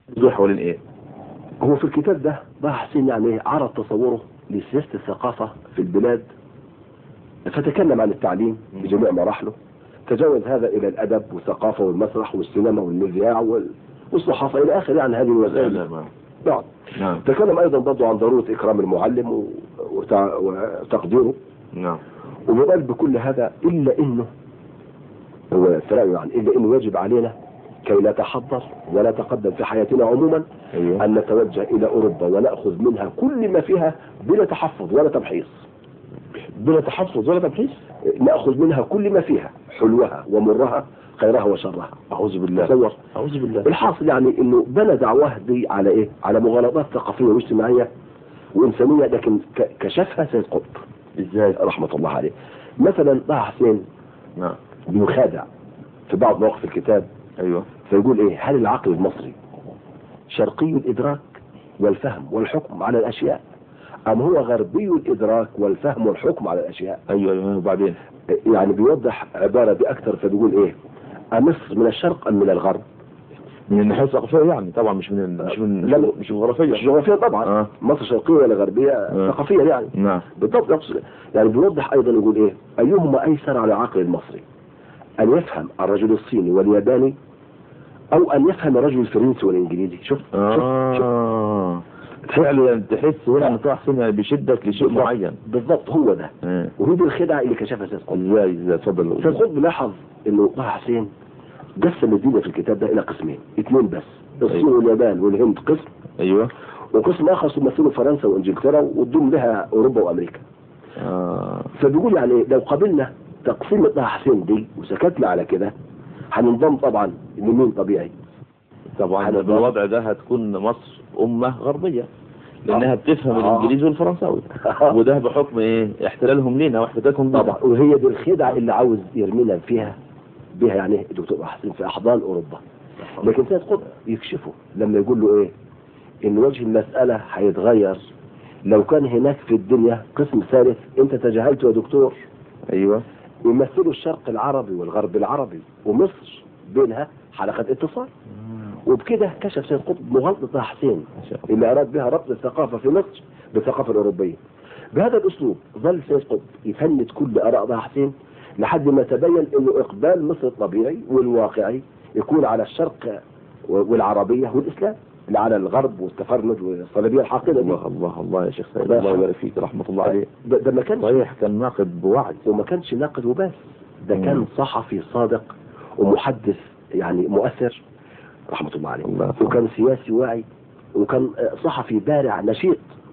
دول حوالين ايه هو في الكتاب ده ضاع حسين يعني عرض تصوره لسياسة الثقافة في البلاد فتكلم عن التعليم بجميع مراحله تجاوز هذا إلى الأدب والثقافة والمسرح والسينما والمذياع وال- والصحافة إلى آخر يعني هذه الوسائل نعم نعم نعم تكلم أيضا برضه عن ضرورة إكرام المعلم و- وتع- وتقديره نعم وبقال بكل هذا إلا إنه هو في رأيه يعني إلا إنه يجب علينا كي نتحضر ولا تقدم في حياتنا عموما ايوه أن نتوجه إلى أوروبا ونأخذ منها كل ما فيها بلا تحفظ ولا تمحيص بلا تحفظ ولا تمحيص نأخذ منها كل ما فيها حلوها ومرها خيرها وشرها اعوذ بالله تصور اعوذ بالله الحاصل يعني انه بنى دعواه دي على ايه على مغالطات ثقافيه واجتماعيه وانسانيه لكن ك- كشفها سيد قطب ازاي رحمه الله عليه مثلا طه حسين نعم بيخادع في بعض مواقف الكتاب ايوه فيقول ايه هل العقل المصري شرقي الادراك والفهم والحكم على الاشياء ام هو غربي الادراك والفهم والحكم على الاشياء ايوه ايوه وبعدين يعني بيوضح عباره دي اكثر فبيقول ايه أمصر من الشرق ام من الغرب من الناحيه الثقافيه يعني طبعا مش من مش من لا، لا. مش الجغرافيه مش جغرافيا طبعا آه. مصر شرقيه ولا غربيه آه. ثقافيه يعني نعم بالضبط يقصد يعني بيوضح ايضا يقول ايه ايهما ايسر على العقل المصري ان يفهم الرجل الصيني والياباني او ان يفهم الرجل الفرنسي والانجليزي شوف شوف شوف اه فعلا تحس هنا ان طه حسين يعني بيشدك لشيء بالضبط. معين بالضبط هو ده آه. وهي دي الخدعه اللي كشفها سيد قطب ازاي ازاي اتفضل سيد قطب لاحظ انه طه حسين قسم الدنيا في الكتاب ده الى قسمين اثنين بس الصين أيوة. واليابان والهند قسم ايوه وقسم اخر تمثله فرنسا وانجلترا وتضم لها اوروبا وامريكا اه فبيقول يعني لو قابلنا تقسيم طه حسين دي وسكتنا على كده هننضم طبعا لمين طبيعي طبعا على بالوضع ده هتكون مصر امه غربيه لانها بتفهم آه. الانجليزي والفرنساوي وده بحكم ايه احتلالهم لينا واحتلالهم لينا طبعا وهي دي الخدعه اللي عاوز يرمينا فيها بها يعني الدكتور حسين في احضان اوروبا لكن سيد قطب يكشفه لما يقول له ايه ان وجه المساله هيتغير لو كان هناك في الدنيا قسم ثالث انت تجاهلته يا دكتور ايوه يمثلوا الشرق العربي والغرب العربي ومصر بينها حلقه اتصال وبكده كشف سيد قطب مغالطه طه حسين ان شاء الله اللي اراد بها ربط الثقافه في مصر بالثقافه الاوروبيه. بهذا الاسلوب ظل سيد قطب يفند كل اراء طه حسين لحد ما تبين انه اقبال مصر الطبيعي والواقعي يكون على الشرق والعربيه والاسلام لا على الغرب والتفرج والصليبيه الحاقده دي. الله الله الله يا شيخ سيد الله الله يرحمه. يبارك فيك رحمه الله عليه ده, ده ما كانش صحيح كان ناقد بوعي وما كانش ناقد وبس ده مم. كان صحفي صادق ومحدث يعني مؤثر رحمه الله عليه الله يرحمه. وكان سياسي واعي وكان آه، صحفي بارع نشيط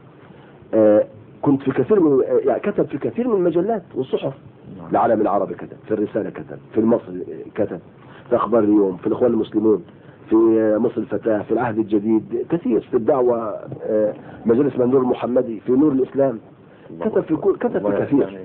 آه، كنت في كثير من آه، يعني كتب في كثير من المجلات والصحف نعم. العالم العربي كتب في الرسالة كتب في المصري كتب في أخبار اليوم في الإخوان المسلمون في آه، مصر الفتاة في العهد الجديد كثير في الدعوة آه، مجلة اسمها النور المحمدي في نور الإسلام كتب في كل كتب الله في كثير يعني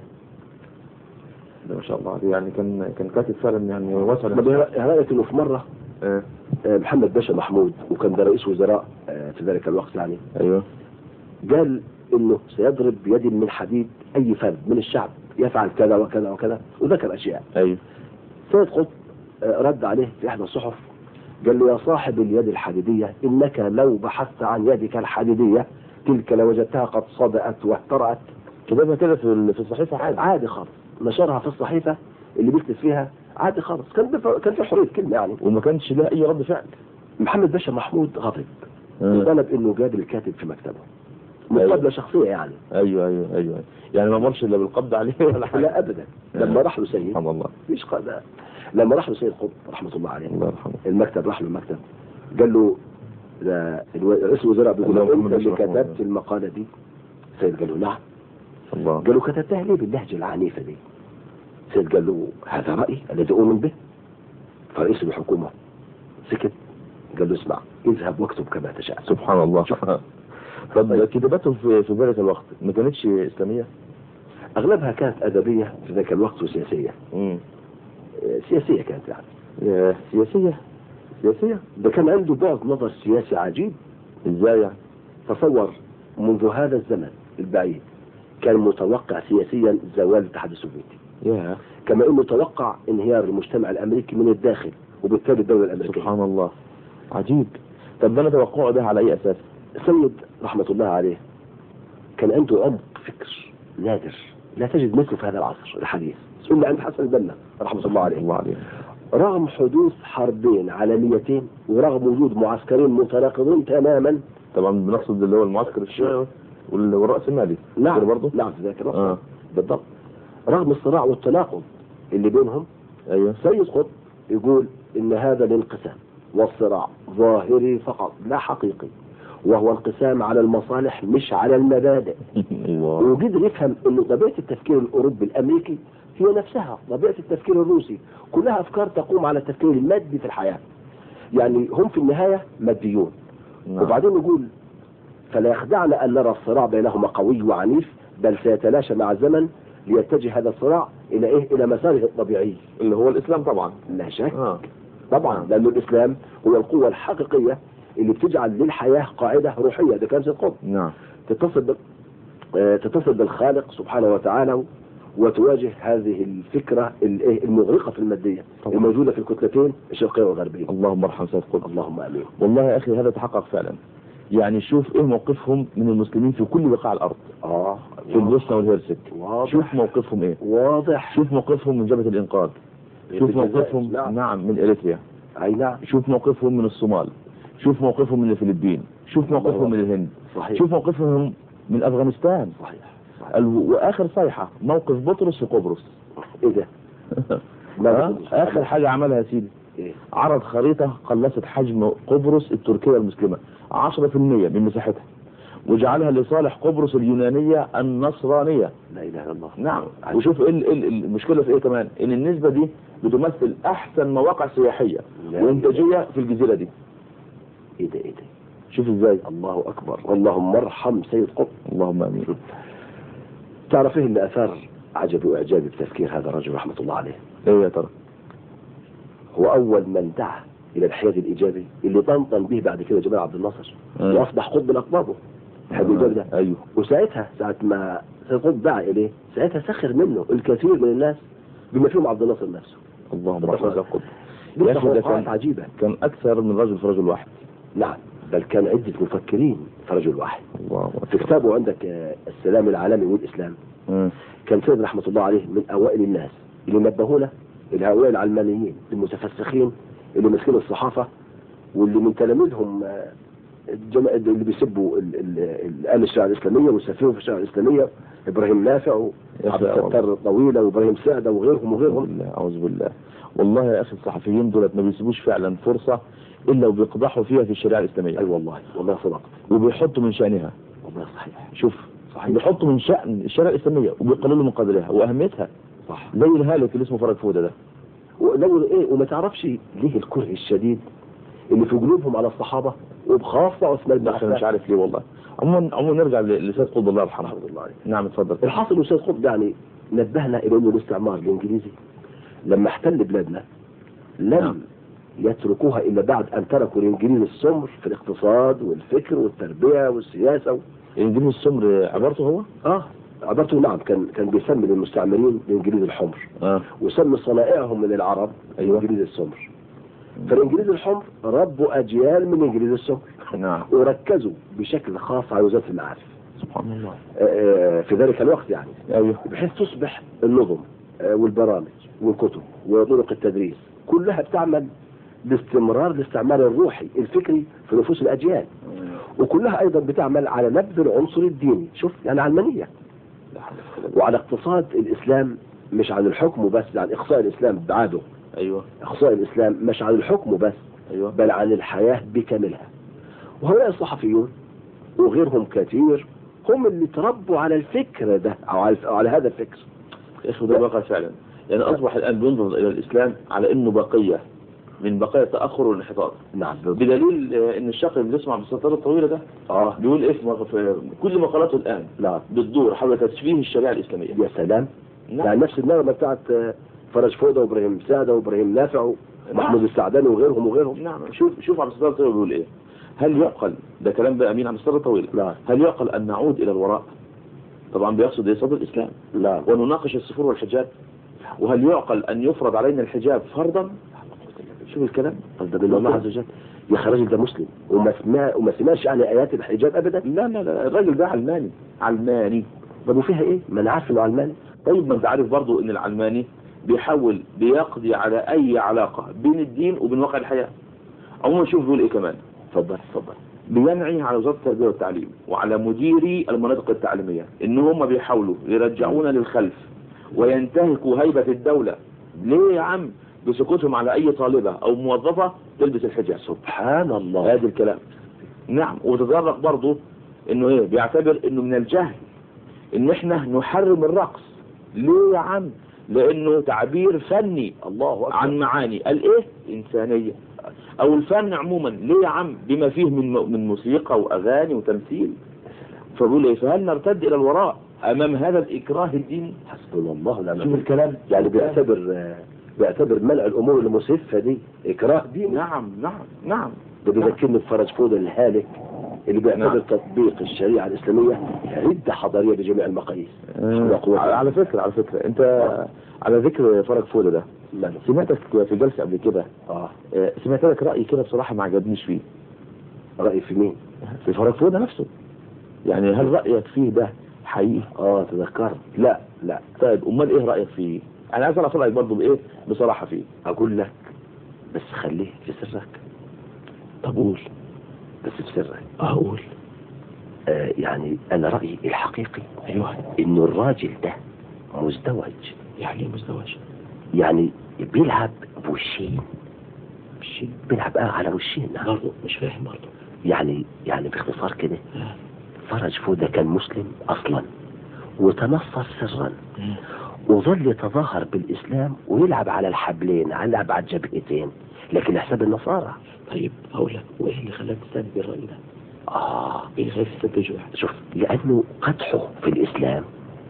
ده ما شاء الله عليه يعني كان كان كاتب فعلا يعني واسع طب رأيت إنه في مرة آه. آه، محمد باشا محمود وكان ده رئيس وزراء آه، في ذلك الوقت يعني ايوه قال انه سيضرب بيد من حديد اي فرد من الشعب يفعل كذا وكذا وكذا وذكر اشياء ايوه سيد قطب آه، رد عليه في احدى الصحف قال له يا صاحب اليد الحديديه انك لو بحثت عن يدك الحديديه تلك لوجدتها قد صدأت واحترأت كتبها كده في ال- في الصحيفه عادي عادي خالص نشرها في الصحيفه اللي بيكتب فيها عادي خالص كان بف... كان في حريه كلمه يعني وما كانش لها اي رد فعل محمد باشا محمود غضب آه. وطلب انه يقابل الكاتب في مكتبه مقابله شخصيه يعني ايوه ايوه ايوه يعني ما مرش الا بالقبض عليه ولا حاجه لا ابدا لما راح له سيد سبحان الله مفيش قضاء لما راح له سيد قطب رحمه الله عليه الله يرحمه المكتب راح له المكتب قال له ده الو- رئيس الوزراء بيقول له اللهم انت اللي بارك له. كتبت المقاله دي سيد قال له نعم الله قال له كتبتها ليه باللهجه العنيفه دي سيد قال له هذا رايي الذي اؤمن به فرئيس الحكومه سكت قال له اسمع اذهب واكتب كما تشاء سبحان الله طب طيب. كتاباته في في ذلك الوقت ما كانتش اسلاميه؟ اغلبها كانت ادبيه في ذاك الوقت وسياسيه امم آه، سياسيه كانت يعني يا سياسيه سياسيه ده كان عنده بعد نظر سياسي عجيب ازاي يعني؟ تصور منذ هذا الزمن البعيد كان متوقع سياسيا زوال الاتحاد السوفيتي يا كما انه توقع انهيار المجتمع الامريكي من الداخل وبالتالي الدوله الامريكيه سبحان الله عجيب طب ده نتوقعه ده على اي اساس؟ سيد رحمة الله عليه كان عنده عمق فكر نادر لا تجد مثله في هذا العصر الحديث إلا عند حسن البنا رحمة الله عليه الله عليه رغم حدوث حربين عالميتين ورغم وجود معسكرين متناقضين تماما طبعا بنقصد اللي هو المعسكر الشيعي وال- والرأس المالي نعم كده برضه؟ نعم في ذاك الوقت اه بالضبط رغم الصراع والتناقض اللي بينهم ايوه سيد قطب يقول ان هذا الانقسام والصراع ظاهري فقط لا حقيقي وهو انقسام على المصالح مش على المبادئ ايوه وقدر يفهم انه طبيعه التفكير الاوروبي الامريكي هي نفسها طبيعه التفكير الروسي كلها افكار تقوم على التفكير المادي في الحياه يعني هم في النهايه ماديون نعم. وبعدين يقول فلا يخدعنا ان نرى الصراع بينهما قوي وعنيف بل سيتلاشى مع الزمن ليتجه هذا الصراع الى ايه؟ الى مساره الطبيعي اللي هو الاسلام طبعا لا شك اه طبعا لأن الإسلام هو القوة الحقيقية اللي بتجعل للحياة قاعدة روحية ده كان سيد قطب نعم تتصل بال- آه، تتصل بالخالق سبحانه وتعالى وتواجه هذه الفكرة الإيه؟ المغرقة في المادية طبعا. الموجودة في الكتلتين الشرقية والغربية اللهم ارحم سيد قطب اللهم آمين والله يا اخي هذا تحقق فعلا يعني شوف ايه موقفهم من المسلمين في كل بقاع الارض آه في البوسنه والهرسك واضح شوف موقفهم ايه واضح شوف موقفهم من جبهه الانقاذ شوف في الجزائر. موقفهم نعم. نعم من اريتريا أي نعم شوف موقفهم من الصومال شوف موقفهم من الفلبين شوف موقفهم من الهند صحيح شوف موقفهم من افغانستان صحيح صحيح ال- واخر صيحه موقف بطرس في قبرص إيه ده؟ ما ها؟ بقولش. اخر حاجه عملها يا سيدي إيه؟ عرض خريطه قلصت حجم قبرص التركيه المسلمه 10% من مساحتها وجعلها لصالح قبرص اليونانيه النصرانيه لا إله إلا الله نعم وشوف ايه ال- ال- المشكله في ايه كمان ان النسبه دي بتمثل احسن مواقع سياحيه لا. وانتاجيه في الجزيره دي إيه ده إيه ده؟ شوف ازاي الله أكبر اللهم ارحم سيد قطب اللهم امين تعرف ايه اللي اثار عجبي واعجابي بتفكير هذا الرجل رحمه الله عليه ايه يا ترى هو اول من دعا الى الحياد الايجابي اللي طنطن به بعد كده جمال عبد الناصر آه. واصبح قطب من اقطابه الحياد الايجابي ده ايوه وساعتها ساعه ما سيد قطب دعا اليه ساعتها سخر منه الكثير من الناس بما فيهم عبد الناصر نفسه اللهم ارحم سيد قطب دي يا أخي ده تصرفات كان- عجيبه كان اكثر من رجل في رجل واحد نعم بل كان عده مفكرين في رجل واحد الله في كتابه عندك آه، السلام العالمي والاسلام مم. كان سيد رحمة الله عليه من أوائل الناس اللي نبهونا لهؤلاء العلمانيين المتفسخين اللي ماسكين الصحافة واللي من تلاميذهم آه، الجم... اللي بيسبوا ال- ال- ال- آل الشريعة الإسلامية ويسفهوا في الشريعة الإسلامية إبراهيم نافع يا وعبد أخي الستار الطويلة وإبراهيم سعدة وغيرهم أعوذ وغيرهم بالله أعوذ بالله والله يا أخي الصحفيين دولت ما بيسيبوش فعلا فرصة إلا وبيقضحوا فيها في الشريعة الإسلامية أي والله والله صدقت وبيحطوا من شأنها والله صحيح شوف صحيح بيحطوا من شأن الشريعة الإسلامية وبيقللوا من قدرها وأهميتها صح زي الهالك اللي اسمه فرج فودة ده ولو إيه وما تعرفش ليه الكره الشديد اللي في قلوبهم على الصحابة وبخاصة عثمان بن ده أخي مش عفان عارف ليه والله عموما عموما نرجع ل- لسيد قطب الله يرحمه رحمة الله عليه نعم اتفضل الحاصل أستاذ قطب يعني نبهنا إلى أن الاستعمار الإنجليزي لما احتل بلادنا لم نعم. يتركوها إلا بعد أن تركوا الإنجليز السمر في الاقتصاد والفكر والتربية والسياسة و... الإنجليز السمر عبارته هو؟ آه عبرته نعم كان كان بيسمي للمستعمرين الإنجليز الحمر اه ويسمي صنائعهم من العرب أيوة. الإنجليز السمر فالإنجليز الحمر ربوا أجيال من الإنجليز السمر نعم وركزوا بشكل خاص على وزارة المعارف سبحان الله آه، آه، في ذلك الوقت يعني ايوه بحيث تصبح النظم آه، والبرامج والكتب وطرق التدريس كلها بتعمل باستمرار الاستعمال الروحي الفكري في نفوس الأجيال وكلها أيضا بتعمل على نبذ العنصر الديني شوف يعني علمانية وعلى اقتصاد الإسلام مش عن الحكم بس عن إقصاء الإسلام بعاده ايوه إقصاء الإسلام مش عن الحكم بس ايوه بل عن الحياة بكاملها وهؤلاء الصحفيون وغيرهم كثير هم اللي تربوا على الفكر ده أو على, أو على هذا الفكر يا اخي ده واقع فعلا يعني اصبح الان بينظر الى الاسلام على انه بقيه من بقايا التاخر والانحطاط نعم بدليل آه، ان الشيخ اللي بيسمع بالستاره الطويله ده اه بيقول ايه في مق- في كل مقالاته الان نعم بتدور حول تسفيه الشريعه الاسلاميه يا سلام نعم. يعني نفس النغمة بتاعت آه، فرج فوضى وابراهيم سعدة وابراهيم نافع ومحمود السعداني وغيرهم وغيرهم نعم شوف شوف عبد الستار الطويل بيقول ايه هل يعقل ده كلام بقى مين عبد الستار الطويل نعم هل يعقل ان نعود الى الوراء طبعا بيقصد ايه صدر الاسلام نعم ونناقش السفور والحجاب وهل يعقل ان يفرض علينا الحجاب فرضا شوف الكلام طب ده من الله عز وجل يا اخي الراجل ده مسلم وما سمع وما سمعش عن ايات الحجاب ابدا لا لا لا الراجل ده علماني علماني طب وفيها ايه؟ ما انا عارف انه علماني طيب ما انت عارف برضو ان العلماني بيحاول بيقضي على اي علاقة بين الدين وبين واقع الحياة عموما شوف بيقول ايه كمان اتفضل اتفضل بينعي على وزارة التربية والتعليم وعلى مديري المناطق التعليمية ان هم بيحاولوا يرجعونا للخلف وينتهكوا هيبة الدولة ليه يا عم بسكوتهم على اي طالبة او موظفة تلبس الحجاب سبحان الله هذا الكلام نعم وتدرج برضه انه ايه بيعتبر انه من الجهل ان احنا نحرم الرقص ليه يا عم لانه تعبير فني الله اكبر عن معاني قال ايه انسانية او الفن عموما ليه يا عم بما فيه من من موسيقى واغاني وتمثيل فبقول ايه فهل نرتد الى الوراء امام هذا الاكراه الديني حسبنا الله ونعم شوف الوكيل الكلام يعني بيعتبر آه، بيعتبر منع الامور المسفه دي اكراه ديني نعم نعم نعم ده بيذكرني بفرج فود الهالك اللي بيعتبر نعم. تطبيق الشريعه الاسلاميه رده حضاريه بجميع المقاييس لا قوة على على فكرة على فكرة انت على ذكر فرج فودة ده لا سمعتك في جلسة قبل كده اه آه، سمعت لك رأي كده بصراحة ما عجبنيش فيه رايي في مين؟ في فرج فودة نفسه يعني هل رأيك فيه ده حقيقي اه تذكرت لا لا طيب امال ايه رأيك فيه انا عايز اعرف رأيك برضه بايه بصراحة فيه اقول لك بس خليه في سرك طب قول بس في سرك اقول آه يعني انا رايي الحقيقي ايوه انه الراجل ده مزدوج يعني مزدوج يعني بيلعب بوشين مش بيلعب آه على وشين نعم. برضه مش فاهم برضه يعني يعني باختصار كده فرج فودة كان مسلم اصلا وتنصر سرا وظل يتظاهر بالاسلام ويلعب على الحبلين يلعب على الجبهتين لكن حساب النصارى طيب هقول لك وايه اللي خلاك تستند بالرأي ده؟ اه ايه اللي خلاك تستنتجه يعني؟ شوف لانه قدحه في الاسلام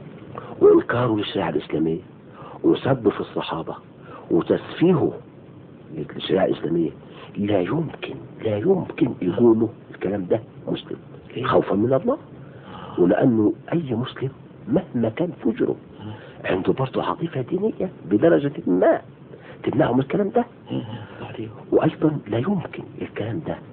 وانكاره للشريعه الاسلاميه وسبه في الصحابه وتسفيهه للشريعه الاسلاميه لا يمكن لا يمكن يقولوا الكلام ده مسلم ليه؟ خوفا من الله ولانه اي مسلم مهما كان فجره عنده برضه عاطفه دينيه بدرجه ما تمنعه من الكلام ده بعدين وايضا لا يمكن الكلام ده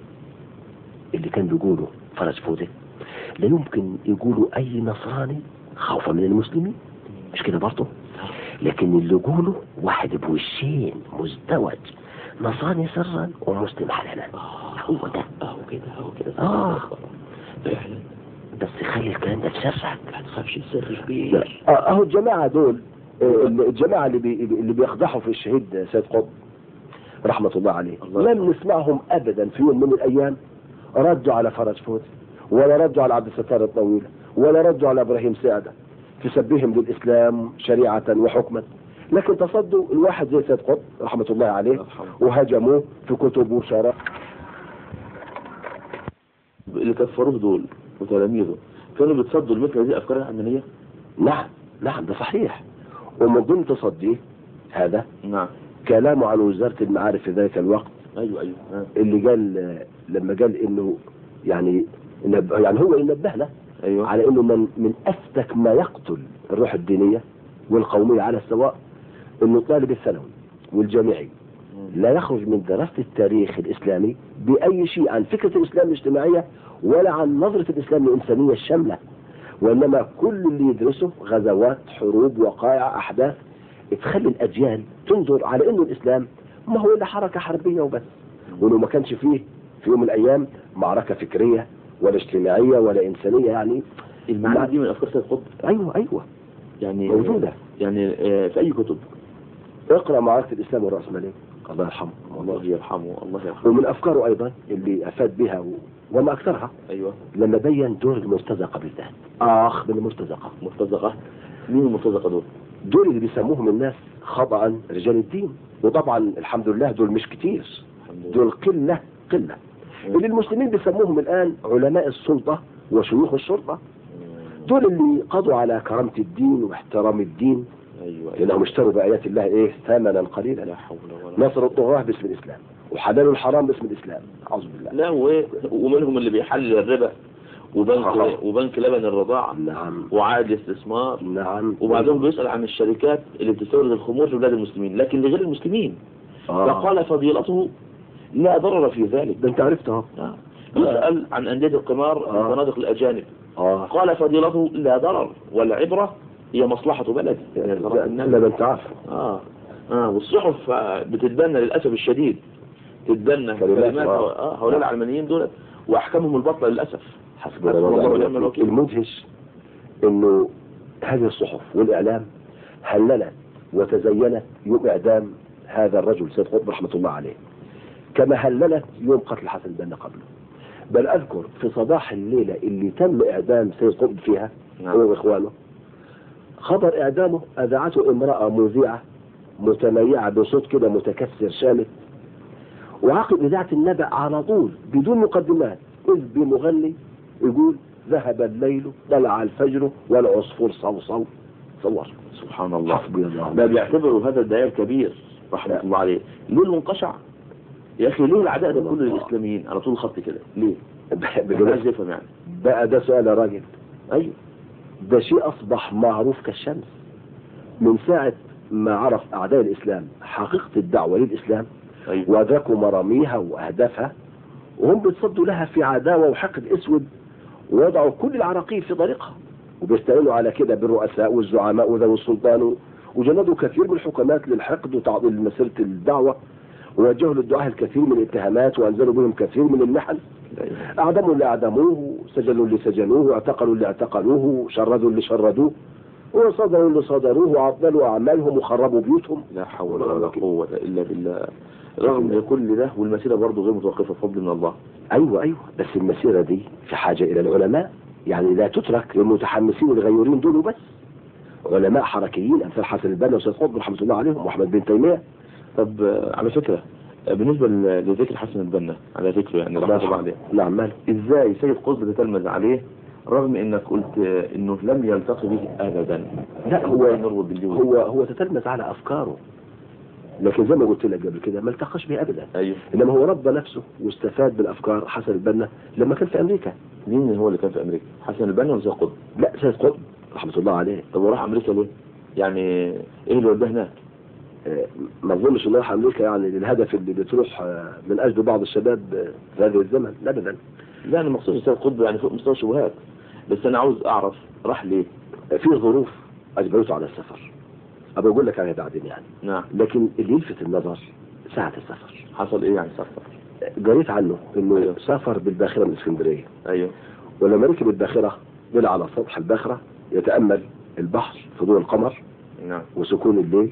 اللي كان بيقوله فرج فوده لا يمكن يقوله اي نصراني خوفا من المسلمين مش كده برضه لكن اللي يقوله واحد بوشين مزدوج نصراني سرا ومسلم علنا هو ده اهو كده اهو كده آه. فعلا بس خلي الكلام ده في سرك ما تخافش السر لا. كبير آه، اهو الجماعه دول آه، الجماعه اللي بي اللي بيقدحوا في الشهيد سيد قطب رحمه الله عليه الله لم نسمعهم ابدا في يوم من الايام ردوا على فرج فوت ولا ردوا على عبد الستار الطويل ولا ردوا على ابراهيم سعده في سبهم للاسلام شريعه وحكما لكن تصدوا الواحد زي سيد قطب رحمه الله عليه يرحمه. وهجموه في كتب وشرح اللي كفروه دول وتلاميذه كانوا بيتصدوا لمثل هذه الافكار العلمانيه نعم نعم ده صحيح ومن ضمن تصديه هذا نعم كلامه عن وزاره المعارف في ذلك الوقت ايوه ايوه ها. اللي قال لما قال انه يعني نب- يعني هو ينبهنا ايوه على انه من من افتك ما يقتل الروح الدينيه والقوميه على السواء انه الطالب الثانوي والجامعي لا يخرج من دراسه التاريخ الاسلامي باي شيء عن فكره الاسلام الاجتماعيه ولا عن نظره الاسلام الانسانيه الشامله وانما كل اللي يدرسه غزوات حروب وقائع احداث تخلي الاجيال تنظر على انه الاسلام ما هو الا حركه حربيه وبس وانه ما كانش فيه في يوم من الايام معركه فكريه ولا اجتماعيه ولا انسانيه يعني المعاني دي من افكار سيد قطب ايوه ايوه يعني موجودة. يعني آه، في اي كتب اقرا معركه الاسلام والراسماليه الله يرحمه الله يرحمه الله يرحمه ومن افكاره ايضا اللي افاد بها و... وما اكثرها ايوه لما بين دور المرتزقه بالذات اخ من المرتزقه مرتزقه مين المرتزقه دول؟ دول اللي بيسموهم الناس خطا رجال الدين وطبعا الحمد لله دول مش كتير الحمد لله دول قله قله اللي المسلمين بيسموهم الان علماء السلطه وشيوخ الشرطه دول اللي قضوا على كرامه الدين واحترام الدين ايوه لانهم اشتروا بايات الله ايه ثمنا قليلا لا حول ولا نصر الطغاه باسم الاسلام وحلال الحرام باسم الاسلام اعوذ بالله لا و- ومنهم اللي بيحلل الربا وبنك آه. وبنك لبن الرضاعة نعم وعاد الاستثمار نعم وبعدهم بيسأل عن الشركات اللي بتستورد الخمور في بلاد المسلمين لكن لغير المسلمين آه. فقال فضيلته لا ضرر في ذلك ده انت عرفت اهو آه. يسأل عن أندية القمار آه. الفنادق الأجانب اه قال فضيلته لا ضرر والعبرة هي مصلحة بلد لا لا ده انت عارف آه. آه. والصحف آه، بتتبنى للأسف الشديد تتبنى كلمات، كلمات آه. آه. هؤلاء العلمانيين دول وأحكامهم الباطلة للأسف حسبنا حسبنا الله ونعم الله الوكيل. المدهش انه هذه الصحف والاعلام هللت وتزينت يوم اعدام هذا الرجل سيد قطب رحمه الله عليه كما هللت يوم قتل حسن البنا قبله بل اذكر في صباح الليله اللي تم اعدام سيد قطب فيها نعم. هو واخوانه خبر اعدامه اذاعته امراه مذيعه متميعه بصوت كده متكسر شامت وعقب اذاعه النبأ على طول بدون مقدمات اذ بمغني يقول ذهب الليل طلع الفجر والعصفور صوصو صور سبحان الله حسبي الله ما بيعتبروا هذا الداعية الكبير رحمة الله عليه ليه المنقشع يا أخي ليه العداء ده كله للإسلاميين على طول الخط كده ليه؟ بجد عايز يفهم يعني بقى ده سؤال يا راجل أيوه ده شيء اصبح معروف كالشمس من ساعة ما عرف اعداء الاسلام حقيقة الدعوة للاسلام أيوه وادركوا مراميها واهدافها وهم بيتصدوا لها في عداوة وحقد اسود ووضعوا كل العراقيل في طريقها وبيستعينوا على كده بالرؤساء والزعماء وذوي السلطان وجندوا كثير من الحكومات للحقد وتعطيل مسيرة الدعوة ووجهوا للدعاة الكثير من الاتهامات وانزلوا بهم كثير من المحن أيوه. اعدموا اللي اعدموه سجنوا اللي سجنوه واعتقلوا اللي اعتقلوه شردوا اللي شردوه وصدروا اللي صدروه وعطلوا اعمالهم وخربوا بيوتهم لا حول ولا قوة إلا بالله رغم من كل ده والمسيرة برضه غير متوقفة بفضل من الله ايوه ايوه بس المسيره دي في حاجه الى العلماء يعني لا تترك للمتحمسين والغيورين دول وبس علماء حركيين امثال حسن البنا وسيد قطب رحمه الله عليهم واحمد بن تيميه طب آه، على فكرة آه، بالنسبة ل- لذكر حسن البنا على ذكره يعني رحمة الله عليه نعم ماله ازاي سيد قطب تتلمذ عليه رغم انك قلت آه، انه لم يلتقي به ابدا لا هو نربط بالجو هو هو تتلمذ على افكاره لكن زي ما قلت لك قبل كده ما التقاش بها ابدا ايوه انما هو ربى نفسه واستفاد بالافكار حسن البنا لما كان في امريكا مين هو اللي كان في امريكا حسن البنا ولا سيد قطب لا سيد قطب رحمه الله عليه طب وراح امريكا ليه يعني ايه اللي وداه هناك آه، ما اظنش انه راح امريكا يعني للهدف اللي بتروح آه، من اجل بعض الشباب آه، في هذا الزمن ابدا لا انا مقصود سيد قطب يعني فوق مستوى الشبهات بس انا عاوز اعرف راح ليه في ظروف اجبرته على السفر ابى اقول لك عليها بعدين يعني نعم لكن اللي يلفت النظر ساعة السفر حصل ايه يعني سفر قريت عنه انه أيوه. سافر بالباخرة من اسكندرية ايوه ولما ركب الباخرة طلع على سطح الباخرة يتأمل البحر في ضوء القمر نعم وسكون الليل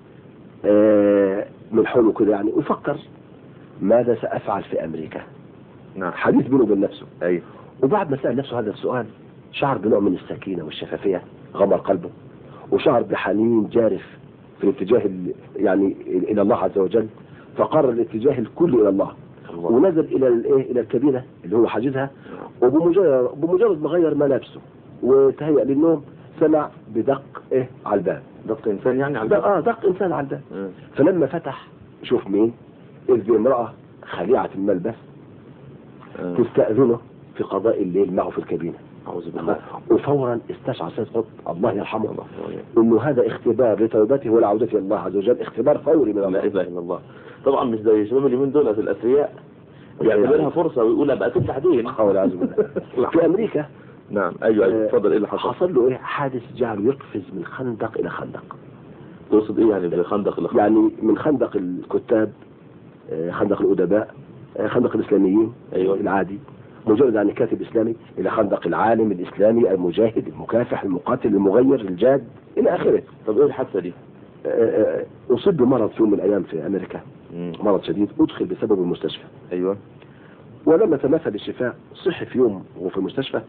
آه، من حوله كده يعني وفكر ماذا سأفعل في أمريكا نعم حديث بينه وبين نفسه ايوه وبعد ما سأل نفسه هذا السؤال شعر بنوع من السكينة والشفافية غمر قلبه وشعر بحنين جارف في الاتجاه ال- يعني إلى الله عز وجل فقرر الاتجاه الكلي إلى الله الله ونزل إلى الإيه إلى الكابينة اللي هو حاجزها وبمجرد بمجرد ما غير ملابسه وتهيأ للنوم سمع بدق إيه على الباب دق انسان يعني على دق الباب آه دق إنسان على الباب مم. فلما فتح شوف مين إذ بامرأة خليعة الملبس آه. تستأذنه في قضاء الليل معه في الكابينة اعوذ بالله وفورا استشعر سيد قطب الله يرحمه الله انه هذا اختبار لتوبته ولعودته الى الله عز وجل اختبار فوري من لا الله اله الا الله طبعا مش زي شباب اليومين دول الاثرياء يعتبرها فرصه ويقول ابقى تفتح دين حول والعياذ بالله في امريكا نعم ايوه ايوه آه، اتفضل ايه اللي حصل حصل له ايه حادث جعله يقفز من خندق الى خندق تقصد ايه يعني بالخندق اللي خندق يعني من خندق الكتاب آه، خندق الادباء آه، خندق الاسلاميين أيوة. العادي مجرد يعني كاتب اسلامي الى خندق العالم الاسلامي المجاهد المكافح المقاتل المغير الجاد الى اخره طب ايه الحادثه دي آه، آه، اصيب بمرض في يوم من الايام في امريكا مم. مرض شديد ادخل بسبب المستشفى ايوه ولما تمثل الشفاء صحي في يوم وهو في المستشفى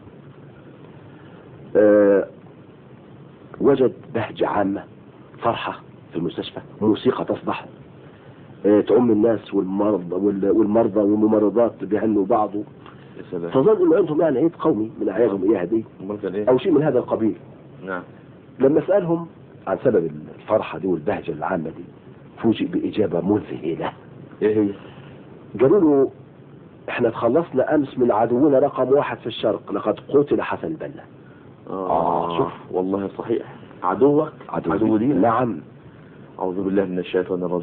آه، وجد بهجة عامة فرحة في المستشفى موسيقى تصدح آه، تعم الناس والمرضى وال- والمرضى والممرضات بيهنوا بعض يا سلام فظن انه عندهم يعني عيد قومي من اعيادهم اياها دي امال كان ايه او شيء من هذا القبيل نعم لما سالهم عن سبب الفرحه دي والبهجه العامه دي فوجئ باجابه مذهله ايه هي قالوا له احنا تخلصنا امس من عدونا رقم واحد في الشرق لقد قتل حسن البنا آه، شوف. والله صحيح عدوك عدو دينك نعم اعوذ بالله من الشيطان الرجيم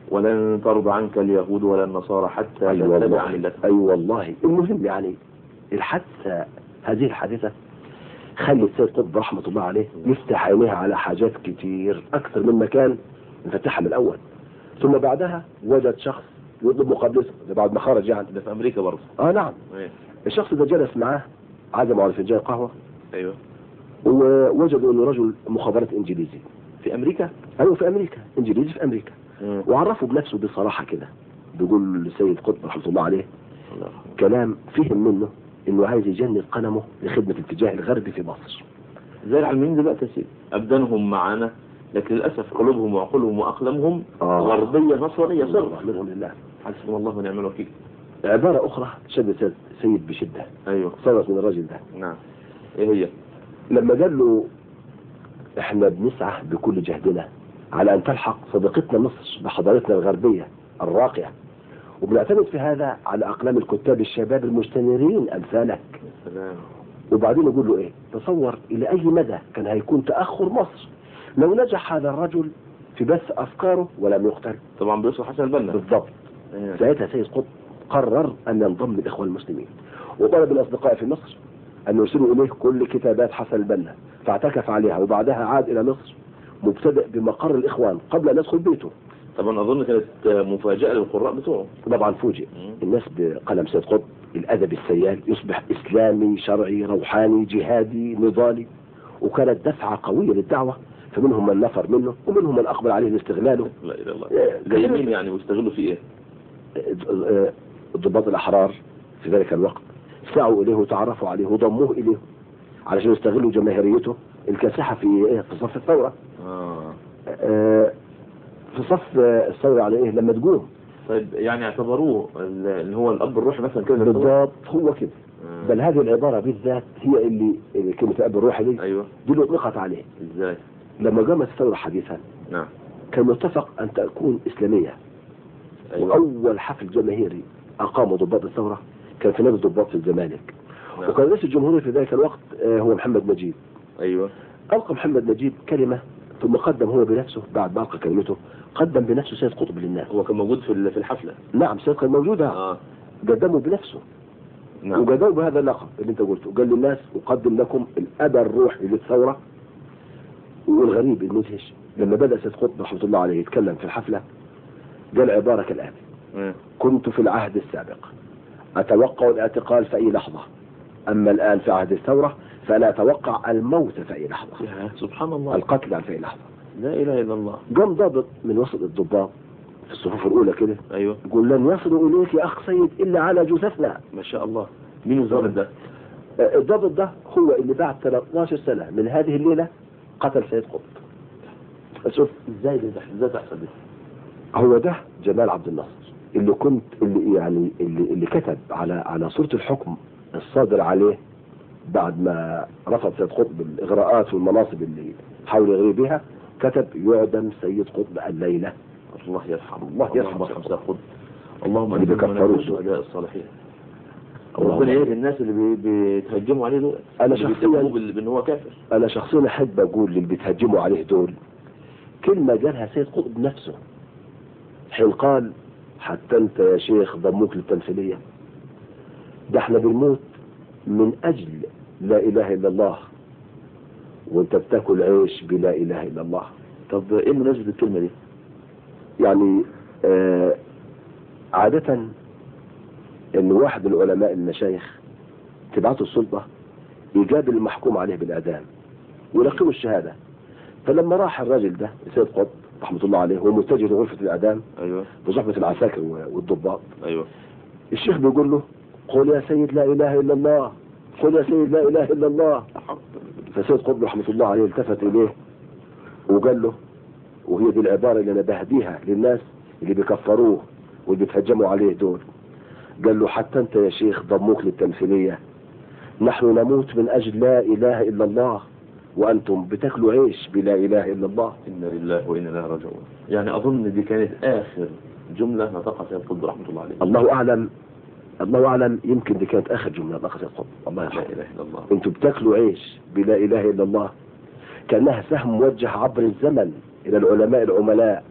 ولن ترضى عنك اليهود ولا النصارى حتى أي تتبع والله ملتهم أي والله المهم يعني الحادثة هذه الحادثة خلت سيد قطب رحمة الله عليه يفتح عينيها على حاجات كتير أكثر مما كان مفتحها من الأول ثم بعدها وجد شخص يطلب مقابلته ده بعد ما خرج يعني ده في امريكا برضه اه نعم ايه الشخص ده جلس معاه عزمه على فنجان قهوة ايوه ووجدوا انه رجل مخابرات انجليزي في امريكا ايوه في امريكا انجليزي في امريكا مم. وعرفه بنفسه بصراحة كده بيقول للسيد قطب رحمة الله عليه الله يرحمه. كلام فهم منه انه عايز يجند قلمه لخدمة الاتجاه الغربي في مصر زي العلمانيين دلوقتي يا سيدي ابدانهم معانا لكن للاسف قلوبهم وعقولهم واقلامهم آه. غربيه نصرانيه الله صرف منهم لله حسبنا الله ونعم الوكيل عبارة أخرى شد سيد- سيد بشدة ايوه صارت من الراجل ده نعم ايه هي لما قال له احنا بنسعى بكل جهدنا على أن تلحق صديقتنا مصر بحضارتنا الغربية الراقية وبنعتمد في هذا على أقلام الكتاب الشباب المستنيرين أمثالك سلام وبعدين يقول له ايه تصور الى اي مدى كان هيكون تاخر مصر لو نجح هذا الرجل في بث افكاره ولم يقتل طبعا بيوصل حسن البنا بالضبط إيه. ساعتها سيد قطب قرر ان ينضم للاخوه المسلمين وطلب الاصدقاء في مصر ان يرسلوا اليه كل كتابات حسن البنا فاعتكف عليها وبعدها عاد الى مصر مبتدئ بمقر الاخوان قبل ان يدخل بيته طبعا اظن كانت مفاجاه للقراء بتوعه طبعا فوجئ مم. الناس بقلم سيد قطب الادب السيال يصبح اسلامي شرعي روحاني جهادي نضالي وكانت دفعه قويه للدعوه فمنهم من نفر منه ومنهم من اقبل عليه لاستغلاله لا اله الا الله إيه، زي مين يعني ويستغلوا في ايه الضباط الاحرار في ذلك الوقت سعوا اليه وتعرفوا عليه وضموه اليه علشان يستغلوا جماهيريته الكاسحه في ايه في صف الثوره اه آه، في صف آه، الثوره يعني ايه لما تقوم طيب يعني اعتبروه ال- اللي هو الاب الروحي مثلا كده للثورة؟ بالضبط هو كده آه. بل هذه العباره بالذات هي اللي اللي كلمه الاب الروحي دي ايوه دي اللي اطلقت عليه ازاي لما قامت الثوره حديثا نعم كان متفق ان تكون اسلاميه ايوه واول حفل جماهيري اقامه ضباط الثوره كان في نادي الضباط في الزمالك نعم. وكان رئيس الجمهوريه في ذلك الوقت آه، هو محمد نجيب ايوه القى محمد نجيب كلمه ثم قدم هو بنفسه بعد ما القى كلمته قدم بنفسه سيد قطب للناس هو كان موجود في ال- في الحفله نعم سيد كان موجوده اه قدمه بنفسه نعم وقدمه بهذا اللقب اللي انت قلته قال للناس اقدم لكم الابى الروحي للثوره والغريب المدهش لما بدا سيد قطب رحمه الله عليه يتكلم في الحفله قال عباره كالاتي آه. كنت في العهد السابق أتوقع الاعتقال في أي لحظة أما الآن في عهد الثورة فلا أتوقع الموت في أي لحظة يا سبحان الله القتل في أي لحظة لا اله الا الله قام ضابط من وسط الضباط في الصفوف الأولى كده ايوه يقول لن يصلوا إليك يا أخ سيد إلا على جثثنا ما شاء الله مين الظابط ده آه، الضابط ده هو اللي بعد 13 سنة من هذه الليلة قتل سيد قطب شوف ازاي ده ازاي تحصل دي هو ده جمال عبد الناصر اللي كنت اللي يعني اللي, اللي كتب على على صورة الحكم الصادر عليه بعد ما رفض سيد قطب الاغراءات والمناصب اللي حاول يغري بها كتب يعدم سيد قطب الليله الله يرحمه الله يرحمه. اللهم ارحم سيد قطب اللهم اللي اجعلنا بيكفروه. من الشهداء الصالحين اللهم ربنا آمين. يهدي الناس اللي بي- بيتهجموا عليه دول أنا اللي شخصياً- بيتهموه بال- بان هو كافر انا شخصيا احب اقول للي بيتهجموا عليه دول كلمه قالها سيد قطب نفسه حين قال حتى انت يا شيخ ضموك للتمثيليه ده احنا بنموت من اجل لا اله الا الله وانت بتاكل عيش بلا اله الا الله طب ايه مناسبه الكلمه دي يعني آه عادة ان واحد من علماء المشايخ تبعته السلطة يقابل المحكوم عليه بالاعدام ويلقيه الشهادة فلما راح الراجل ده سيد قطب رحمة الله عليه هو متجه لغرفة الاعدام ايوه بصحبة العساكر والضباط ايوه الشيخ بيقول له قل يا سيد لا اله الا الله قل يا سيد لا اله الا الله فسيد قطب رحمة الله عليه التفت إليه وقال له وهي دي العبارة اللي أنا بهديها للناس اللي بيكفروه واللي بيتهجموا عليه دول قال له حتى أنت يا شيخ ضموك للتمثيلية نحن نموت من أجل لا إله إلا الله وأنتم بتاكلوا عيش بلا إله إلا الله انا لله وانا اليه راجعون يعني اظن دي كانت اخر جمله نطقها سيد قطب رحمه الله عليه الله أعلم الله أعلم يمكن دي كانت آخر جملة نقص القطب الله لا يرحمه اله الا الله انتوا بتاكلوا عيش بلا اله الا الله كانها سهم موجه عبر الزمن الى العلماء العملاء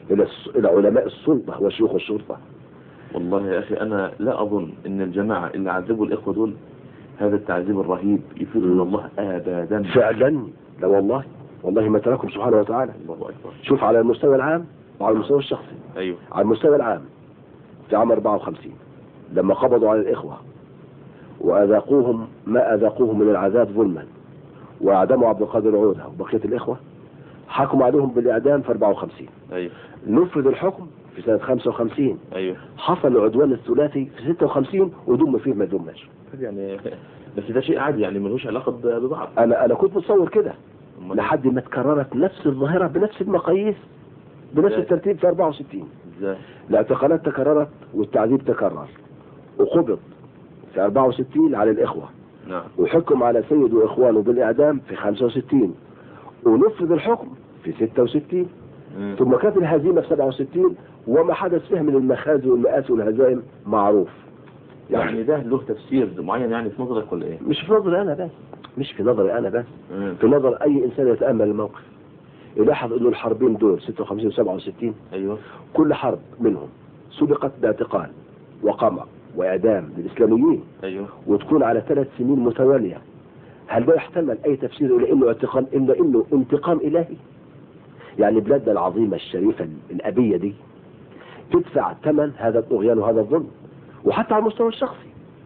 الى الس- الى علماء السلطه وشيوخ الشرطه والله يا أخي أنا لا أظن إن الجماعة اللي عذبوا الإخوة دول هذا التعذيب الرهيب يفيد من الله أبدا فعلا لا والله والله ما تركهم سبحانه وتعالى الله أكبر شوف على المستوى العام وعلى المستوى الشخصي أيوه على المستوى العام في عام 54 لما قبضوا على الإخوة وأذاقوهم ما أذاقوهم من العذاب ظلما وأعدموا عبد القادر عودة وبقية الإخوة حكموا عليهم بالإعدام في 54 أيوه نفذ الحكم في سنة 55 أيوه حصل العدوان الثلاثي في 56 ودم فيه ما دمش طب يعني بس ده شيء عادي يعني ملوش علاقة ب- ببعض أنا أنا كنت متصور كده أمال لحد ما تكررت نفس الظاهرة بنفس المقاييس بنفس إزاي؟ الترتيب في 64 إزاي؟ الاعتقالات تكررت والتعذيب تكرر وقبض في 64 على الإخوة نعم وحكم على سيد وإخوانه بالإعدام في 65 ونفذ الحكم في 66 مم. ثم كانت الهزيمة في 67 وما حدث فيها من المخازي والمآسي والهزائم معروف يعني ده له تفسير معين يعني في نظرك ولا إيه؟ مش في نظري أنا بس مش في نظري أنا بس مم. في نظر أي إنسان يتأمل الموقف يلاحظ أنه الحربين دول 56 و 67 أيوه كل حرب منهم سبقت باعتقال وقمع وإعدام للإسلاميين أيوه وتكون على ثلاث سنين متوالية هل ده يحتمل أي تفسير إلى إنه اعتقال إلا إنه انتقام إلهي يعني بلادنا العظيمة الشريفة الأبية دي تدفع ثمن هذا الطغيان وهذا الظلم وحتى على المستوى الشخصي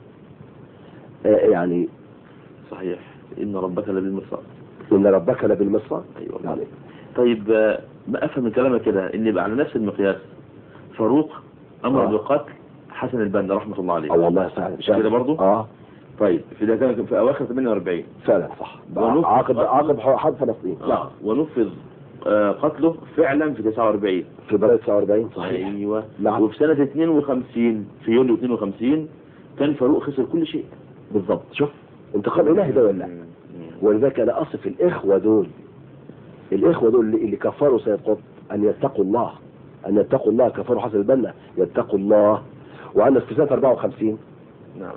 آه، يعني صحيح إن ربك لبالمرصاد إن ربك لبالمرصاد أيوه يعني طيب آه، ما افهم من كلامك كده ان يبقى على نفس المقياس فاروق امر آه. بقتل حسن البنا رحمه الله عليه اه والله فعلا كده برضو؟ اه طيب في ده كان في اواخر 48 فعلا صح ونفذ عاقب قتله. عاقب حرب فلسطين نعم اه ونفذ آه، قتله فعلا في 49 في بلد 49 صحيح ايوه نعم. وفي سنه 52 في يوليو 52 كان فاروق خسر كل شيء بالضبط شوف انتقام الهي ده ولا لا مم. ولذلك انا اصف الاخوه دول الاخوه دول اللي, اللي كفروا سيد قطب ان يتقوا الله ان يتقوا الله كفروا حسن البنا يتقوا الله وأن في سنه 54 نعم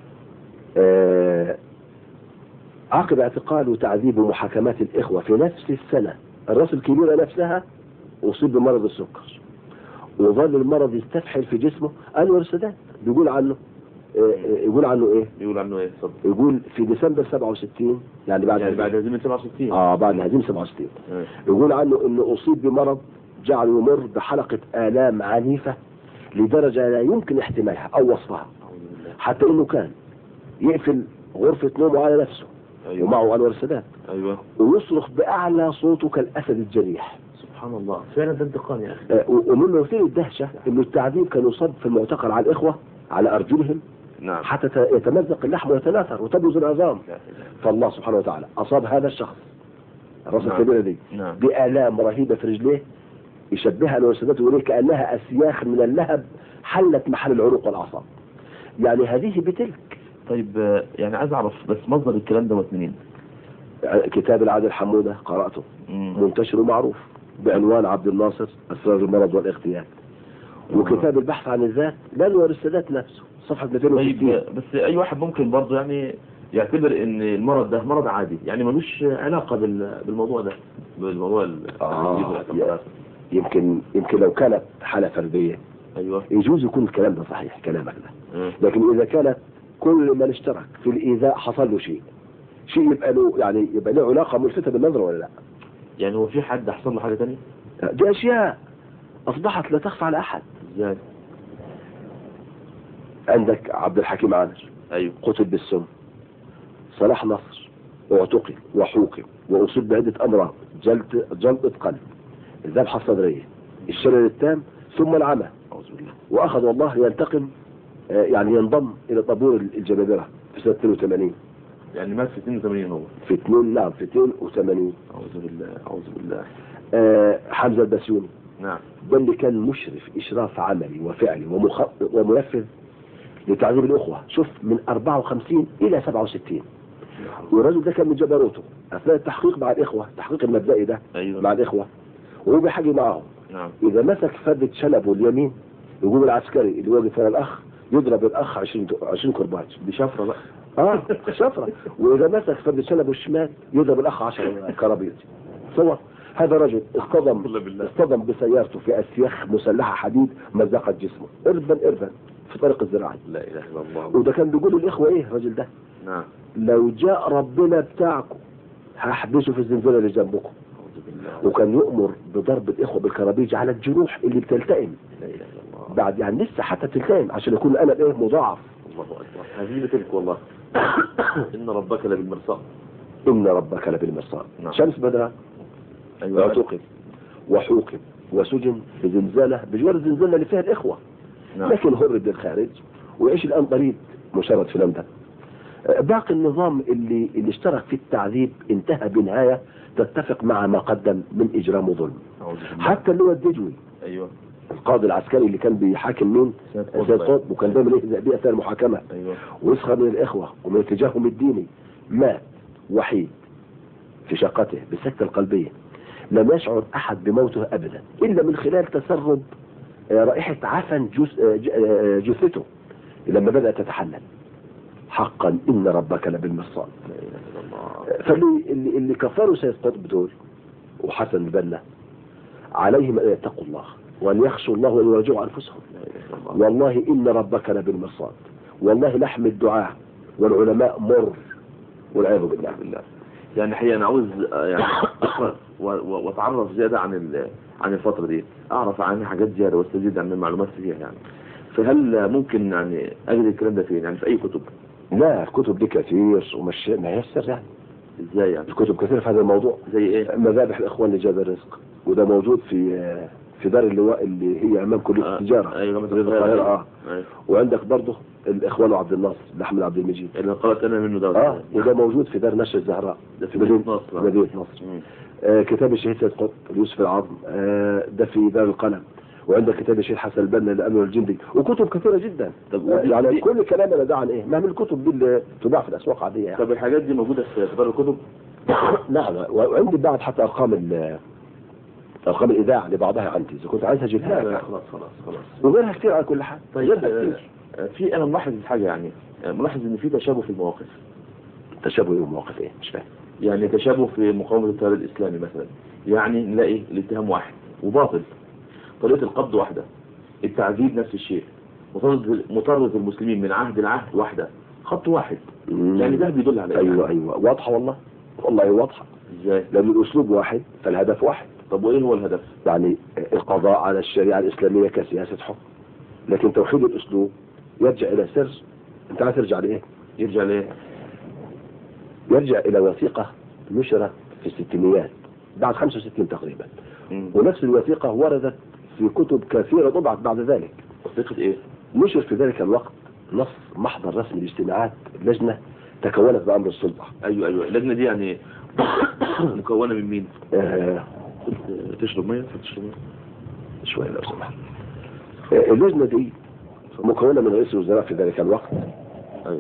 آه عقب اعتقال وتعذيب ومحاكمات الاخوه في نفس السنه الراس الكبيره نفسها اصيب بمرض السكر وظل المرض يستفحل في جسمه انور السادات بيقول عنه آه، آه، يقول عنه ايه؟ يقول عنه ايه اتفضل يقول في ديسمبر 67 يعني بعد يعني هزيمة- بعد هزيمه 67 اه بعد هزيمه 67 آه. يقول عنه انه اصيب بمرض جعله يمر بحلقه الام عنيفه لدرجه لا يمكن احتمالها او وصفها أعوذ بالله. حتى انه كان يقفل غرفه نومه على نفسه ايوه ومعه انور السادات ايوه ويصرخ باعلى صوته كالاسد الجريح سبحان الله فعلا ده انتقام يا اخي آه، و- ومما يثير الدهشه انه التعذيب كان يصب في المعتقل على الاخوه على ارجلهم نعم حتى ت- يتمزق اللحم ويتناثر وتبرز العظام لا إله. فالله سبحانه وتعالى اصاب هذا الشخص الراس نعم. الكبيره دي نعم بآلام رهيبة في رجليه يشبهها انور السادات ويقول كأنها أسياخ من اللهب حلت محل العروق والأعصاب يعني هذه بتلك طيب آه، يعني عايز اعرف بس مصدر الكلام دوت منين كتاب العادل حمودة قرأته مم. منتشر ومعروف بعنوان عبد الناصر أسرار المرض والاغتيال وكتاب البحث عن الذات لأنور السادات نفسه صفحة 260 طيب آه، بس اي واحد ممكن برضه يعني يعتبر ان المرض ده مرض عادي يعني ملوش علاقه بال- بالموضوع ده بالموضوع ال- آه، التعذيب والاعتقالات. يمكن يمكن لو كانت حالة فردية ايوه يجوز يكون الكلام ده صحيح كلامك ده مم. لكن إذا كانت كل من اشترك في الإيذاء حصل له شيء شيء يبقى له يعني يبقى له علاقة ملفتة بالنظر ولا لا؟ يعني هو في حد حصل له حاجه ثانيه دي أشياء أصبحت لا تخفى على أحد ازاي عندك عبد الحكيم عامر ايوه قتل بالسم صلاح نصر اعتقل وحوكم وأصيب بعدة أمراض جلد جلطة قلب الذبحة الصدرية الشلل التام ثم العمى اعوذ بالله وأخذ والله ينتقم آه، يعني ينضم إلى طابور الجبابرة في سنة 82 يعني مات في 82 هو في 2 نعم في 82 اعوذ بالله اعوذ بالله آه، حمزة البسيوني نعم ده اللي كان مشرف إشراف عملي وفعلي ومخ... ومنفذ لتعذيب الأخوة شوف من 54 إلى 67 والرجل ده كان من جبروته أثناء التحقيق مع الإخوة التحقيق المبدئي ده مع ايوه الإخوة وهو بيحكي معهم نعم إذا مسك فردة شنبه اليمين يقوم العسكري اللي واقف ورا الأخ يضرب الأخ 20 20 كرباج دي شفره بقى اه شفرة واذا مسك فرد شنبه الشمال يضرب الاخ 10 كرابيط صور هذا رجل اصطدم والله بالله. اصطدم بسيارته في اسياخ مسلحه حديد مزقت جسمه اربا اربا في طريق الزراعي لا اله الا الله وده كان بيقول للاخوه ايه الراجل ده نعم لو جاء ربنا بتاعكم هحبسه في الزنزانه اللي جنبكم اعوذ بالله وكان يؤمر بضرب الاخوه بالكرابيج على الجروح اللي بتلتئم لا اله الا الله بعد يعني لسه حتى تلتئم عشان يكون الالم ايه مضاعف الله اكبر هذه تلك والله ان ربك لبالمرصاد ان ربك لبالمرصاد نعم. شمس بدران ايوه اعتقل وحوكم وسجن في زنزانه بجوار الزنزانه اللي فيها الاخوه نعم لكن هرب للخارج ويعيش الان طريد مشرد في لندن آه، باقي النظام اللي اللي اشترك في التعذيب انتهى بنهايه تتفق مع ما قدم من اجرام وظلم اعوذ بالله حتى اللي هو الدجوي ايوه القاضي العسكري اللي كان بيحاكم مين سيد قطب. سيد قطب وكان دايما يهزأ بيه اثناء المحاكمه ايوه ويسخر من الاخوه ومن اتجاههم الديني مات وحيد في شقته بالسكته القلبيه لم يشعر احد بموته ابدا الا من خلال تسرب آه، رائحه عفن جث- آه، ج- آه، جثته لما بدات تتحلل حقا ان ربك لبالمرصاد لا اله الا الله آه، فاللي اللي, اللي كفروا سيد قطب دول وحسن البنا عليهم ان يتقوا الله وان يخشوا الله وان يراجعوا انفسهم لا اله الا الله والله إن ربك لبالمرصاد والله لحم الدعاء والعلماء مر والعياذ بالله بالله يعني حقيقة أنا عاوز آه، يعني أقرأ و- و- وأتعرف زيادة عن ال- عن الفترة دي أعرف عنها حاجات زيادة واستزيد عن المعلومات فيها يعني فهل ممكن يعني أجد الكلام ده فين يعني في أي كتب لا الكتب دي كثير ومش ما يسر يعني إزاي يعني الكتب كثير في هذا الموضوع زي إيه مذابح الإخوان لجاب الرزق وده موجود في في دار اللواء اللي هي أمام كلية آه، التجارة أيوة جامعة في القاهرة اه أيوة. وعندك برضه الإخوان وعبد الناصر لأحمد عبد المجيد اللي قرأت أنا منه ده اه وده موجود في دار نشر الزهراء ده في مدينة نصر مدينة نصر مم. آه، كتاب الشهيد سيد قطب يوسف العظم آه، ده في دار القلم وعندك كتاب الشهيد حسن البنا لأمن الجندي وكتب كثيرة جدا طب آه، ودي- يعني دي- كل كلامنا ده عن ايه؟ ما من الكتب دي اللي تباع في الاسواق عادية يعني. طب الحاجات دي موجودة في في دار الكتب نعم و- وعندي بعد حتى ارقام ال- ارقام الاذاعه لبعضها عندي اذا كنت عايز اجيبها لا لا لك خلاص خلاص خلاص وغيرها كتير على كل حال طيب غيرها آه، كتير آه، في أنا ملاحظ حاجة يعني آه، ملاحظ إن في تشابه في المواقف تشابه ايه ومواقف ايه مش فاهم يعني تشابه في مقاومة التيار الإسلامي مثلا يعني نلاقي الاتهام واحد وباطل طريقة القبض واحدة التعذيب نفس الشيء مطاردة مطاردة المسلمين من عهد لعهد واحدة خط واحد يعني ده بيدل على إيه؟ ايوه ايوه واضحه والله والله واضحه ازاي لان الاسلوب واحد فالهدف واحد طب وايه هو الهدف يعني القضاء على الشريعه الاسلاميه كسياسه حكم لكن توحيد الاسلوب يرجع الى سر انت عايز ترجع لايه؟ يرجع ليه يرجع الى وثيقه نشرت في الستينيات بعد 65 تقريبا مم. ونفس الوثيقه وردت في كتب كثيره طبعت بعد ذلك وثيقة ايه نشر في ذلك الوقت نص محضر رسمي لاجتماعات لجنه تكونت بامر السلطه ايوه ايوه اللجنة دي يعني مكونة من مين آه تشرب مية تشرب مية شويه لو سمحت آه اللجنه دي مكونه من رئيس الوزراء في ذلك الوقت ايوه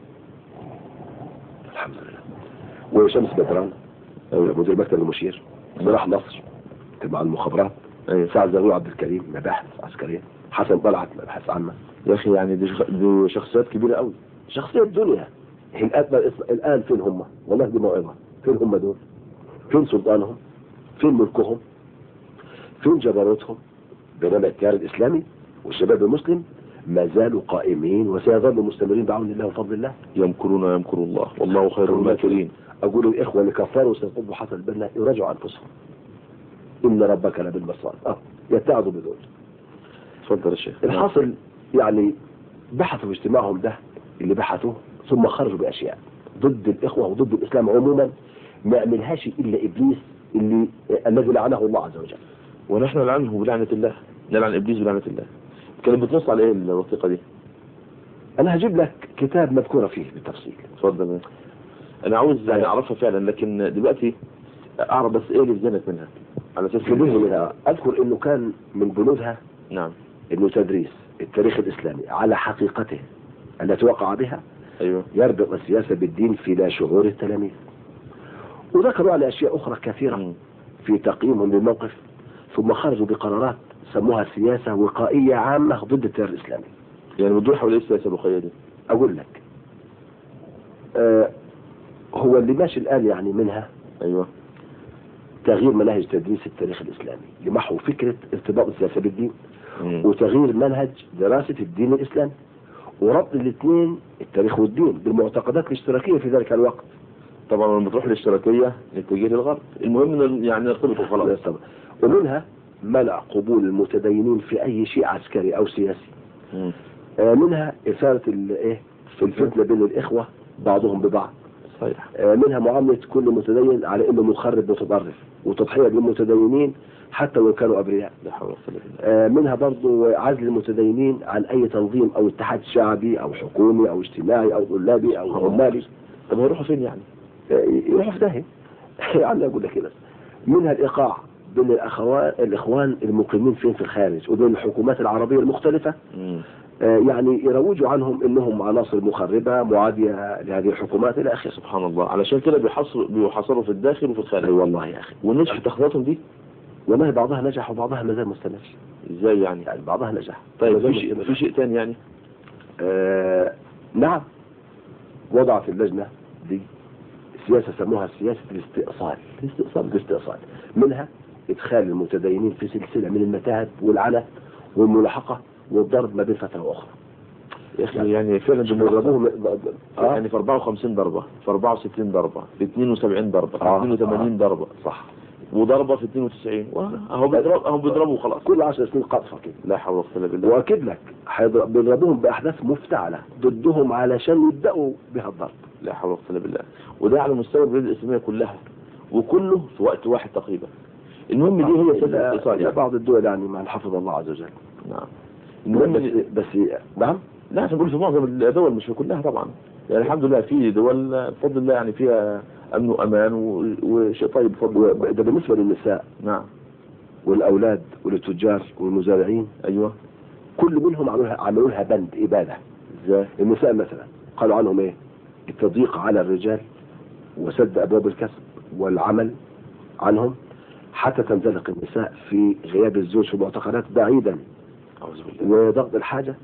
الحمد لله وشمس بدران آه، مدير مكتب المشير صلاح نصر تبع المخابرات ايوه سعد زغلول عبد الكريم مباحث عسكريه حسن طلعت مباحث عامه يا اخي يعني دي, شخ... دي شخصيات كبيرة قوي شخصية الدنيا الآن الآن فين هم؟ والله دي موعظة فين هم دول؟ فين سلطانهم؟ فين ملكهم؟ فين جبروتهم؟ بينما التيار الإسلامي والشباب المسلم ما زالوا قائمين وسيظلوا مستمرين بعون الله وفضل الله يمكرون ويمكر الله والله خير الماكرين أقول الإخوة اللي كفروا سيطبوا حسن البنا يراجعوا أنفسهم إن ربك لبالمرصاد أه يتعظوا بدول اتفضل يا شيخ الحاصل يعني بحثوا في اجتماعهم ده اللي بحثوه ثم خرجوا باشياء ضد الاخوه وضد الاسلام عموما ما يعملهاش الا ابليس اللي الذي لعنه الله عز وجل. ونحن نلعنه بلعنة الله نلعن ابليس بلعنة الله كانت بتنص على ايه الوثيقة دي انا هجيب لك كتاب مذكوره فيه بالتفصيل. اتفضل انا عاوز يعني اعرفها فعلا لكن دلوقتي اعرف بس ايه اللي في ذهنك منها على اساس في بنود منها اذكر انه كان من بنودها نعم انه تدريس التاريخ الاسلامي على حقيقته التي وقع بها ايوه يربط السياسه بالدين في لا شعور التلاميذ. وذكروا على اشياء اخرى كثيره مم. في تقييمهم للموقف ثم خرجوا بقرارات سموها سياسة وقائية عامة ضد التيار الإسلامي يعني بتدور حول ايه السياسة الوقائية دي أقول لك آه هو اللي ماشي الآن يعني منها ايوه تغيير مناهج تدريس التاريخ الإسلامي لمحو فكرة ارتباط السياسة بالدين مم. وتغيير منهج دراسة الدين الإسلامي وربط الاثنين التاريخ والدين بالمعتقدات الاشتراكية في ذلك الوقت طبعا لما تروح الاشتراكية نتجه للغرب المهم إن يعني نرتبط خلاص طبعا. ومنها منع قبول المتدينين في أي شيء عسكري أو سياسي مم. آه، منها إثارة ال- إيه في الفتنة بين الإخوة بعضهم ببعض صحيح آه، منها معاملة كل متدين على انه مخرب متطرف وتضحية بالمتدينين حتى وان كانوا ابرياء لا حول ولا قوة إلا بالله آه، منها برضو عزل المتدينين عن اي تنظيم او اتحاد شعبي او حكومي او اجتماعي او طلابي او عمالي طب هيروحوا فين يعني؟ آه، يروحوا في داهية يعني اقول لك كده منها الايقاع بين الاخوان الاخوان المقيمين فين في الخارج وبين الحكومات العربية المختلفة مم. آه، يعني يروجوا عنهم انهم عناصر مخربة معادية لهذه الحكومات الى اخره سبحان الله علشان كده بيحصروا بيحصروا في الداخل وفي الخارج اي والله يا اخي ونجح تخطيطهم دي والله بعضها نجح وبعضها ما زال مستمر ازاي يعني؟ يعني بعضها نجح طيب ما زال في شيء مستمر. في شيء تاني يعني؟ آه نعم وضعت اللجنة دي سياسة سموها سياسة الاستئصال الاستئصال الاستئصال منها إدخال المتدينين في سلسلة من المتاهب والعنف والملاحقة والضرب ما بين فترة وأخرى يا اخي يعني فعلا جمهور ضربوهم آه. يعني في 54 ضربة في 64 ضربة في 72 ضربة في آه. 82 ضربة صح وضربة في 92 وأهو- اهو بيضرب اهو بيضربوا خلاص كل عشر سنين قطفة كده لا حول ولا قوة الا بالله وأكد لك هيضرب- بيضربوهم بأحداث مفتعلة ضدهم علشان يبدأوا بها الضرب لا حول ولا قوة الا بالله وده على مستوى البلاد الاسلامية كلها وكله في وقت واحد تقريبا المهم دي هي سياسة إلى- الاقتصاد إلى يعني بعض الدول يعني مع حفظ الله عز وجل نعم بس, المهم بس نعم لا عشان بقول في معظم الدول مش في كلها طبعا يعني الحمد لله في دول بفضل الله يعني فيها امن وامان و- وشيء طيب بفضل الله ده بالنسبة للنساء نعم والأولاد وللتجار والمزارعين ايوه كل منهم عملوا لها عملوا لها بند إبادة ازاي النساء مثلا قالوا عنهم إيه التضييق على الرجال وسد أبواب الكسب والعمل عنهم حتى تنزلق النساء في غياب الزوج في المعتقلات بعيدا اعوذ بالله وضغط الحاجة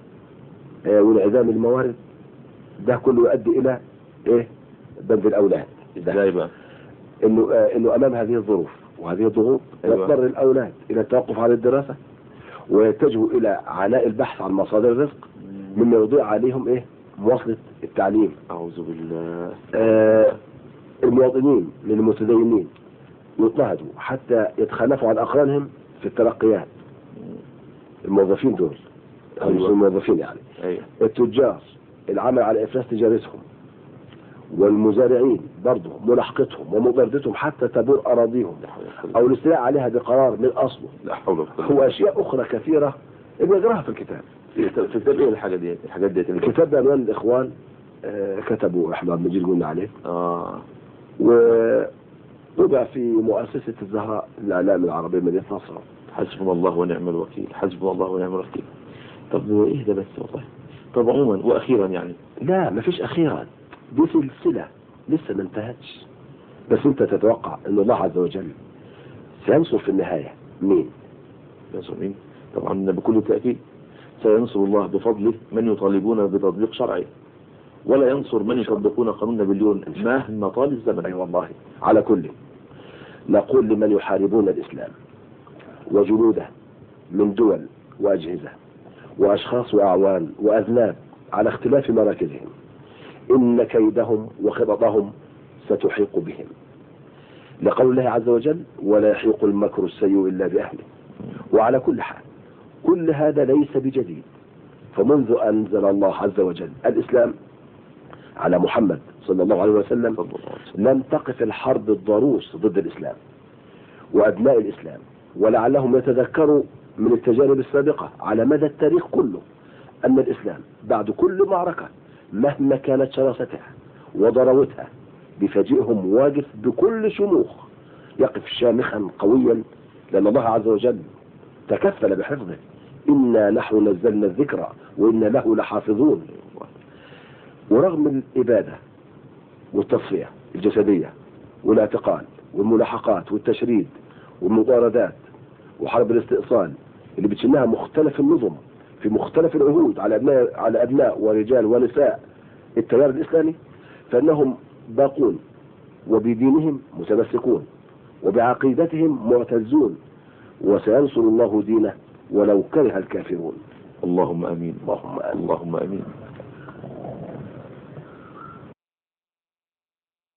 آه، وانعدام الموارد ده كله يؤدي إلى إيه بند الأولاد ازاي بقى انه آه انه امام هذه الظروف وهذه الضغوط أيوة. يضطر الاولاد الى التوقف عن الدراسه ويتجهوا الى عناء البحث عن مصادر الرزق مما يضيع عليهم ايه مواصله التعليم اعوذ بالله آه المواطنين من المتدينين يضطهدوا حتى يتخلفوا عن اقرانهم في الترقيات الموظفين دول أو أيوة. مش الموظفين يعني ايوه التجار العمل على افلاس تجارتهم والمزارعين برضه ملاحقتهم ومطاردتهم حتى تبور اراضيهم لا حول ولا قوة او الاستيلاء عليها بقرار من اصله لا حول ولا قوة هو اشياء اخرى كثيره بنقراها في الكتاب في في كتاب ايه الحاجه دي الحاجات دي الكتاب ده عنوان الاخوان آه، كتبوا احمد عبد المجيد قلنا عليه اه وطبع في مؤسسه الزهراء الاعلام العربيه مدينه نصر حسبنا الله ونعم الوكيل حسبنا الله ونعم الوكيل طب ايه ده بس والله طب عموما واخيرا يعني لا ما فيش اخيرا دي سلسله لسه ما انتهتش بس انت تتوقع ان الله عز وجل سينصر في النهايه مين؟ ينصر مين طبعا بكل تأكيد سينصر الله بفضله من يطالبون بتطبيق شرعي ولا ينصر من يطبقون قانون نابليون مهما طال الزمن اي والله على كل نقول لمن يحاربون الاسلام وجنوده من دول واجهزه واشخاص واعوان واذناب على اختلاف مراكزهم ان كيدهم وخططهم ستحيق بهم لقول الله عز وجل ولا يحيق المكر السيء الا باهله وعلى كل حال كل هذا ليس بجديد فمنذ انزل الله عز وجل الاسلام على محمد صلى الله عليه وسلم صلى الله عليه وسلم. لم تقف الحرب الضروس ضد الإسلام وأبناء الإسلام ولعلهم يتذكروا من التجارب السابقة على مدى التاريخ كله أن الإسلام بعد كل معركة مهما كانت شراستها وضراوتها بيفاجئهم واقف بكل شموخ يقف شامخا قويا لأن الله عز وجل تكفل بحفظه إنا نحن نزلنا الذكر وإنا له لحافظون ورغم الإبادة والتصفية الجسدية والاعتقال والملاحقات والتشريد والمطاردات وحرب الاستئصال اللي بتشنها مختلف النظم في مختلف العهود على أبناء على أبناء ورجال ونساء التيار الإسلامي فإنهم باقون وبدينهم متمسكون وبعقيدتهم معتزون وسينصر الله دينه ولو كره الكافرون اللهم امين اللهم آمين اللهم امين